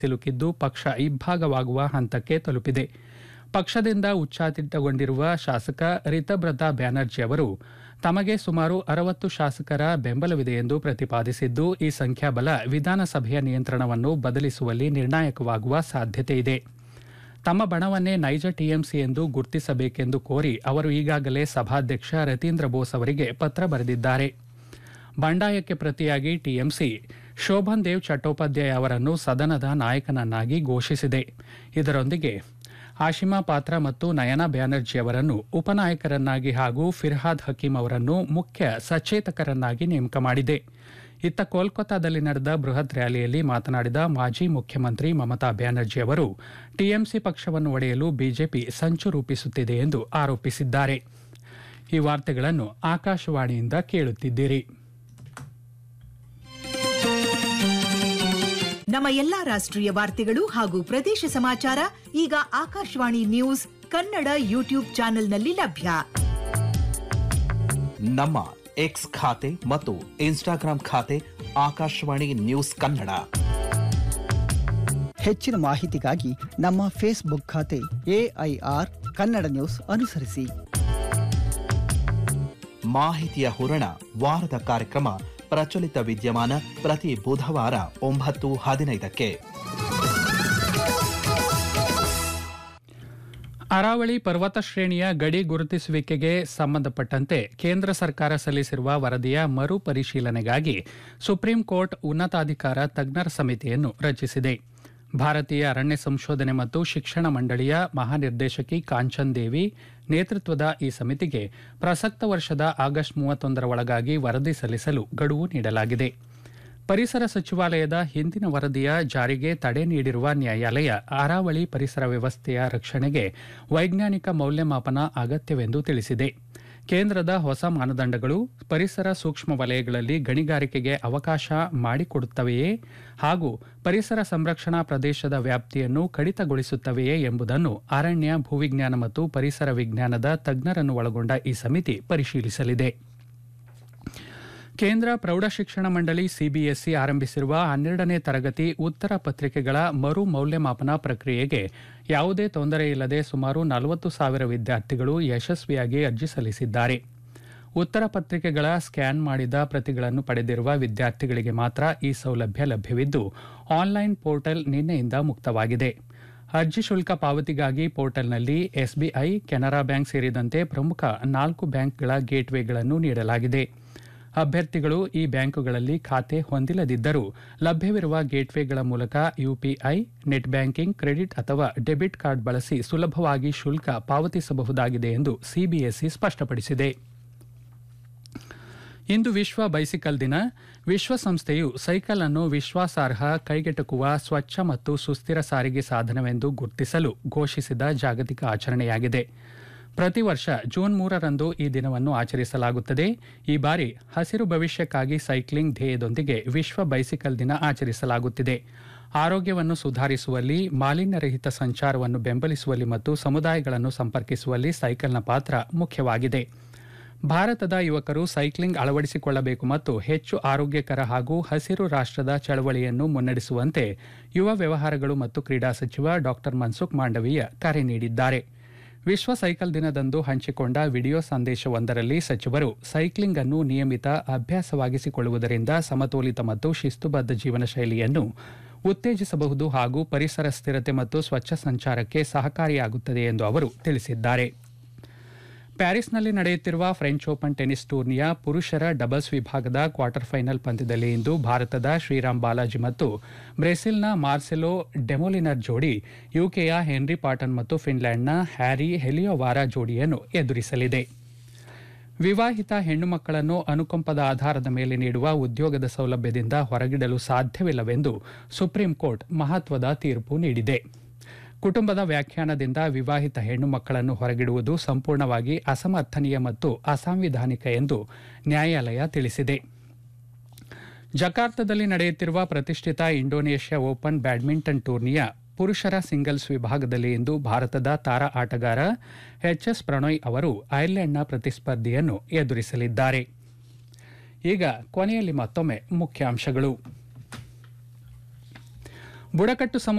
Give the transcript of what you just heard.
ಸಿಲುಕಿದ್ದು ಪಕ್ಷ ಇಬ್ಬಾಗವಾಗುವ ಹಂತಕ್ಕೆ ತಲುಪಿದೆ ಪಕ್ಷದಿಂದ ಉಚ್ಚಾಟಿತಗೊಂಡಿರುವ ಶಾಸಕ ರಿತಬ್ರತ ಬ್ಯಾನರ್ಜಿ ಅವರು ತಮಗೆ ಸುಮಾರು ಅರವತ್ತು ಶಾಸಕರ ಬೆಂಬಲವಿದೆ ಎಂದು ಪ್ರತಿಪಾದಿಸಿದ್ದು ಈ ಸಂಖ್ಯಾಬಲ ವಿಧಾನಸಭೆಯ ನಿಯಂತ್ರಣವನ್ನು ಬದಲಿಸುವಲ್ಲಿ ನಿರ್ಣಾಯಕವಾಗುವ ಸಾಧ್ಯತೆ ಇದೆ ತಮ್ಮ ಬಣವನ್ನೇ ನೈಜ ಟಿಎಂಸಿ ಎಂದು ಗುರುತಿಸಬೇಕೆಂದು ಕೋರಿ ಅವರು ಈಗಾಗಲೇ ಸಭಾಧ್ಯಕ್ಷ ರತೀಂದ್ರ ಬೋಸ್ ಅವರಿಗೆ ಪತ್ರ ಬರೆದಿದ್ದಾರೆ ಬಂಡಾಯಕ್ಕೆ ಪ್ರತಿಯಾಗಿ ಟಿಎಂಸಿ ಶೋಭನ್ ದೇವ್ ಚಟ್ಟೋಪಾಧ್ಯಾಯ ಅವರನ್ನು ಸದನದ ನಾಯಕನನ್ನಾಗಿ ಘೋಷಿಸಿದೆ ಇದರೊಂದಿಗೆ ಆಶಿಮಾ ಪಾತ್ರ ಮತ್ತು ನಯನಾ ಬ್ಯಾನರ್ಜಿ ಅವರನ್ನು ಉಪನಾಯಕರನ್ನಾಗಿ ಹಾಗೂ ಫಿರ್ಹಾದ್ ಹಕೀಂ ಅವರನ್ನು ಮುಖ್ಯ ಸಚೇತಕರನ್ನಾಗಿ ನೇಮಕ ಮಾಡಿದೆ ಇತ್ತ ಕೋಲ್ಕತ್ತಾದಲ್ಲಿ ನಡೆದ ಬೃಹತ್ ರ್ಯಾಲಿಯಲ್ಲಿ ಮಾತನಾಡಿದ ಮಾಜಿ ಮುಖ್ಯಮಂತ್ರಿ ಮಮತಾ ಬ್ಯಾನರ್ಜಿ ಅವರು ಟಿಎಂಸಿ ಪಕ್ಷವನ್ನು ಒಡೆಯಲು ಬಿಜೆಪಿ ಸಂಚು ರೂಪಿಸುತ್ತಿದೆ ಎಂದು ಆರೋಪಿಸಿದ್ದಾರೆ ಈ ವಾರ್ತೆಗಳನ್ನು ಆಕಾಶವಾಣಿಯಿಂದ ಕೇಳುತ್ತಿದ್ದೀರಿ ನಮ್ಮ ಎಲ್ಲಾ ರಾಷ್ಟ್ರೀಯ ವಾರ್ತೆಗಳು ಹಾಗೂ ಪ್ರದೇಶ ಸಮಾಚಾರ ಈಗ ಆಕಾಶವಾಣಿ ನ್ಯೂಸ್ ಕನ್ನಡ ಯೂಟ್ಯೂಬ್ ಚಾನೆಲ್ನಲ್ಲಿ ಲಭ್ಯ ನಮ್ಮ ಎಕ್ಸ್ ಖಾತೆ ಮತ್ತು ಇನ್ಸ್ಟಾಗ್ರಾಂ ಖಾತೆ ಆಕಾಶವಾಣಿ ನ್ಯೂಸ್ ಕನ್ನಡ ಹೆಚ್ಚಿನ ಮಾಹಿತಿಗಾಗಿ ನಮ್ಮ ಫೇಸ್ಬುಕ್ ಖಾತೆ ಎಐಆರ್ ಕನ್ನಡ ನ್ಯೂಸ್ ಅನುಸರಿಸಿ ಮಾಹಿತಿಯ ಹೂರಣ ವಾರದ ಕಾರ್ಯಕ್ರಮ ಪ್ರಚಲಿತ ವಿದ್ಯಮಾನ ಪ್ರತಿ ಬುಧವಾರ ಒಂಬತ್ತು ಹದಿನೈದಕ್ಕೆ ಅರಾವಳಿ ಪರ್ವತ ಶ್ರೇಣಿಯ ಗಡಿ ಗುರುತಿಸುವಿಕೆಗೆ ಸಂಬಂಧಪಟ್ಟಂತೆ ಕೇಂದ್ರ ಸರ್ಕಾರ ಸಲ್ಲಿಸಿರುವ ವರದಿಯ ಮರು ಪರಿಶೀಲನೆಗಾಗಿ ಸುಪ್ರೀಂ ಕೋರ್ಟ್ ಉನ್ನತಾಧಿಕಾರ ತಜ್ಞರ ಸಮಿತಿಯನ್ನು ರಚಿಸಿದೆ ಭಾರತೀಯ ಅರಣ್ಯ ಸಂಶೋಧನೆ ಮತ್ತು ಶಿಕ್ಷಣ ಮಂಡಳಿಯ ಮಹಾನಿರ್ದೇಶಕಿ ಕಾಂಚನ್ ದೇವಿ ನೇತೃತ್ವದ ಈ ಸಮಿತಿಗೆ ಪ್ರಸಕ್ತ ವರ್ಷದ ಆಗಸ್ಟ್ ಮೂವತ್ತೊಂದರ ಒಳಗಾಗಿ ವರದಿ ಸಲ್ಲಿಸಲು ಗಡುವು ನೀಡಲಾಗಿದೆ ಪರಿಸರ ಸಚಿವಾಲಯದ ಹಿಂದಿನ ವರದಿಯ ಜಾರಿಗೆ ತಡೆ ನೀಡಿರುವ ನ್ಯಾಯಾಲಯ ಅರಾವಳಿ ಪರಿಸರ ವ್ಯವಸ್ಥೆಯ ರಕ್ಷಣೆಗೆ ವೈಜ್ಞಾನಿಕ ಮೌಲ್ಯಮಾಪನ ಅಗತ್ಯವೆಂದು ತಿಳಿಸಿದೆ ಕೇಂದ್ರದ ಹೊಸ ಮಾನದಂಡಗಳು ಪರಿಸರ ಸೂಕ್ಷ್ಮ ವಲಯಗಳಲ್ಲಿ ಗಣಿಗಾರಿಕೆಗೆ ಅವಕಾಶ ಮಾಡಿಕೊಡುತ್ತವೆಯೇ ಹಾಗೂ ಪರಿಸರ ಸಂರಕ್ಷಣಾ ಪ್ರದೇಶದ ವ್ಯಾಪ್ತಿಯನ್ನು ಕಡಿತಗೊಳಿಸುತ್ತವೆಯೇ ಎಂಬುದನ್ನು ಅರಣ್ಯ ಭೂವಿಜ್ಞಾನ ಮತ್ತು ಪರಿಸರ ವಿಜ್ಞಾನದ ತಜ್ಞರನ್ನು ಒಳಗೊಂಡ ಈ ಸಮಿತಿ ಪರಿಶೀಲಿಸಲಿದೆ ಕೇಂದ್ರ ಪ್ರೌಢಶಿಕ್ಷಣ ಮಂಡಳಿ ಸಿಬಿಎಸ್ಇ ಆರಂಭಿಸಿರುವ ಹನ್ನೆರಡನೇ ತರಗತಿ ಉತ್ತರ ಪತ್ರಿಕೆಗಳ ಮರು ಮೌಲ್ಯಮಾಪನ ಪ್ರಕ್ರಿಯೆಗೆ ಯಾವುದೇ ತೊಂದರೆ ಇಲ್ಲದೆ ಸುಮಾರು ನಲವತ್ತು ಸಾವಿರ ವಿದ್ಯಾರ್ಥಿಗಳು ಯಶಸ್ವಿಯಾಗಿ ಅರ್ಜಿ ಸಲ್ಲಿಸಿದ್ದಾರೆ ಉತ್ತರ ಪತ್ರಿಕೆಗಳ ಸ್ಕ್ಯಾನ್ ಮಾಡಿದ ಪ್ರತಿಗಳನ್ನು ಪಡೆದಿರುವ ವಿದ್ಯಾರ್ಥಿಗಳಿಗೆ ಮಾತ್ರ ಈ ಸೌಲಭ್ಯ ಲಭ್ಯವಿದ್ದು ಆನ್ಲೈನ್ ಪೋರ್ಟಲ್ ನಿನ್ನೆಯಿಂದ ಮುಕ್ತವಾಗಿದೆ ಅರ್ಜಿ ಶುಲ್ಕ ಪಾವತಿಗಾಗಿ ಪೋರ್ಟಲ್ನಲ್ಲಿ ಎಸ್ಬಿಐ ಕೆನರಾ ಬ್ಯಾಂಕ್ ಸೇರಿದಂತೆ ಪ್ರಮುಖ ನಾಲ್ಕು ಬ್ಯಾಂಕ್ಗಳ ಗೇಟ್ವೇಗಳನ್ನು ನೀಡಲಾಗಿದೆ ಅಭ್ಯರ್ಥಿಗಳು ಈ ಬ್ಯಾಂಕುಗಳಲ್ಲಿ ಖಾತೆ ಹೊಂದಿಲ್ಲದಿದ್ದರೂ ಲಭ್ಯವಿರುವ ಗೇಟ್ವೇಗಳ ಮೂಲಕ ಯುಪಿಐ ನೆಟ್ ಬ್ಯಾಂಕಿಂಗ್ ಕ್ರೆಡಿಟ್ ಅಥವಾ ಡೆಬಿಟ್ ಕಾರ್ಡ್ ಬಳಸಿ ಸುಲಭವಾಗಿ ಶುಲ್ಕ ಪಾವತಿಸಬಹುದಾಗಿದೆ ಎಂದು ಸಿಬಿಎಸ್ಇ ಸ್ಪಷ್ಟಪಡಿಸಿದೆ ಇಂದು ವಿಶ್ವ ಬೈಸಿಕಲ್ ದಿನ ವಿಶ್ವಸಂಸ್ಥೆಯು ಸೈಕಲ್ ಅನ್ನು ವಿಶ್ವಾಸಾರ್ಹ ಕೈಗೆಟುಕುವ ಸ್ವಚ್ಛ ಮತ್ತು ಸುಸ್ಥಿರ ಸಾರಿಗೆ ಸಾಧನವೆಂದು ಗುರುತಿಸಲು ಘೋಷಿಸಿದ ಜಾಗತಿಕ ಆಚರಣೆಯಾಗಿದೆ ಪ್ರತಿ ವರ್ಷ ಜೂನ್ ಮೂರರಂದು ಈ ದಿನವನ್ನು ಆಚರಿಸಲಾಗುತ್ತದೆ ಈ ಬಾರಿ ಹಸಿರು ಭವಿಷ್ಯಕ್ಕಾಗಿ ಸೈಕ್ಲಿಂಗ್ ಧ್ಯೇಯದೊಂದಿಗೆ ವಿಶ್ವ ಬೈಸಿಕಲ್ ದಿನ ಆಚರಿಸಲಾಗುತ್ತಿದೆ ಆರೋಗ್ಯವನ್ನು ಸುಧಾರಿಸುವಲ್ಲಿ ಮಾಲಿನ್ಯರಹಿತ ಸಂಚಾರವನ್ನು ಬೆಂಬಲಿಸುವಲ್ಲಿ ಮತ್ತು ಸಮುದಾಯಗಳನ್ನು ಸಂಪರ್ಕಿಸುವಲ್ಲಿ ಸೈಕಲ್ನ ಪಾತ್ರ ಮುಖ್ಯವಾಗಿದೆ ಭಾರತದ ಯುವಕರು ಸೈಕ್ಲಿಂಗ್ ಅಳವಡಿಸಿಕೊಳ್ಳಬೇಕು ಮತ್ತು ಹೆಚ್ಚು ಆರೋಗ್ಯಕರ ಹಾಗೂ ಹಸಿರು ರಾಷ್ಟ್ರದ ಚಳವಳಿಯನ್ನು ಮುನ್ನಡೆಸುವಂತೆ ಯುವ ವ್ಯವಹಾರಗಳು ಮತ್ತು ಕ್ರೀಡಾ ಸಚಿವ ಡಾ ಮನ್ಸುಖ್ ಮಾಂಡವೀಯ ಕರೆ ನೀಡಿದ್ದಾರೆ ವಿಶ್ವ ಸೈಕಲ್ ದಿನದಂದು ಹಂಚಿಕೊಂಡ ವಿಡಿಯೋ ಸಂದೇಶವೊಂದರಲ್ಲಿ ಸಚಿವರು ಸೈಕ್ಲಿಂಗ್ ಅನ್ನು ನಿಯಮಿತ ಅಭ್ಯಾಸವಾಗಿಸಿಕೊಳ್ಳುವುದರಿಂದ ಸಮತೋಲಿತ ಮತ್ತು ಶಿಸ್ತುಬದ್ಧ ಜೀವನ ಶೈಲಿಯನ್ನು ಉತ್ತೇಜಿಸಬಹುದು ಹಾಗೂ ಪರಿಸರ ಸ್ಥಿರತೆ ಮತ್ತು ಸ್ವಚ್ಛ ಸಂಚಾರಕ್ಕೆ ಸಹಕಾರಿಯಾಗುತ್ತದೆ ಎಂದು ಅವರು ತಿಳಿಸಿದ್ದಾರೆ ಪ್ಯಾರಿಸ್ನಲ್ಲಿ ನಡೆಯುತ್ತಿರುವ ಫ್ರೆಂಚ್ ಓಪನ್ ಟೆನಿಸ್ ಟೂರ್ನಿಯ ಪುರುಷರ ಡಬಲ್ಸ್ ವಿಭಾಗದ ಕ್ವಾರ್ಟರ್ ಫೈನಲ್ ಪಂದ್ಯದಲ್ಲಿ ಇಂದು ಭಾರತದ ಶ್ರೀರಾಮ್ ಬಾಲಾಜಿ ಮತ್ತು ಬ್ರೆಸಿಲ್ನ ಮಾರ್ಸೆಲೋ ಡೆಮೊಲಿನರ್ ಜೋಡಿ ಯುಕೆಯ ಹೆನ್ರಿ ಪಾಟನ್ ಮತ್ತು ಫಿನ್ಲ್ಯಾಂಡ್ನ ಹ್ಯಾರಿ ಹೆಲಿಯೋವಾರ ಜೋಡಿಯನ್ನು ಎದುರಿಸಲಿದೆ ವಿವಾಹಿತ ಹೆಣ್ಣು ಮಕ್ಕಳನ್ನು ಅನುಕಂಪದ ಆಧಾರದ ಮೇಲೆ ನೀಡುವ ಉದ್ಯೋಗದ ಸೌಲಭ್ಯದಿಂದ ಹೊರಗಿಡಲು ಸಾಧ್ಯವಿಲ್ಲವೆಂದು ಸುಪ್ರೀಂ ಕೋರ್ಟ್ ಮಹತ್ವದ ತೀರ್ಪು ನೀಡಿದೆ ಕುಟುಂಬದ ವ್ಯಾಖ್ಯಾನದಿಂದ ವಿವಾಹಿತ ಹೆಣ್ಣು ಮಕ್ಕಳನ್ನು ಹೊರಗಿಡುವುದು ಸಂಪೂರ್ಣವಾಗಿ ಅಸಮರ್ಥನೀಯ ಮತ್ತು ಅಸಾಂವಿಧಾನಿಕ ಎಂದು ನ್ಯಾಯಾಲಯ ತಿಳಿಸಿದೆ ಜಕಾರ್ತದಲ್ಲಿ ನಡೆಯುತ್ತಿರುವ ಪ್ರತಿಷ್ಠಿತ ಇಂಡೋನೇಷ್ಯಾ ಓಪನ್ ಬ್ಯಾಡ್ಮಿಂಟನ್ ಟೂರ್ನಿಯ ಪುರುಷರ ಸಿಂಗಲ್ಸ್ ವಿಭಾಗದಲ್ಲಿ ಇಂದು ಭಾರತದ ತಾರಾ ಆಟಗಾರ ಎಚ್ ಎಸ್ ಪ್ರಣಯ್ ಅವರು ಐರ್ಲೆಂಡ್ನ ಪ್ರತಿಸ್ಪರ್ಧಿಯನ್ನು ಎದುರಿಸಲಿದ್ದಾರೆ ಈಗ ಕೊನೆಯಲ್ಲಿ ಮತ್ತೊಮ್ಮೆ ಮುಖ್ಯಾಂಶಗಳು ಬುಡಕಟ್ಟು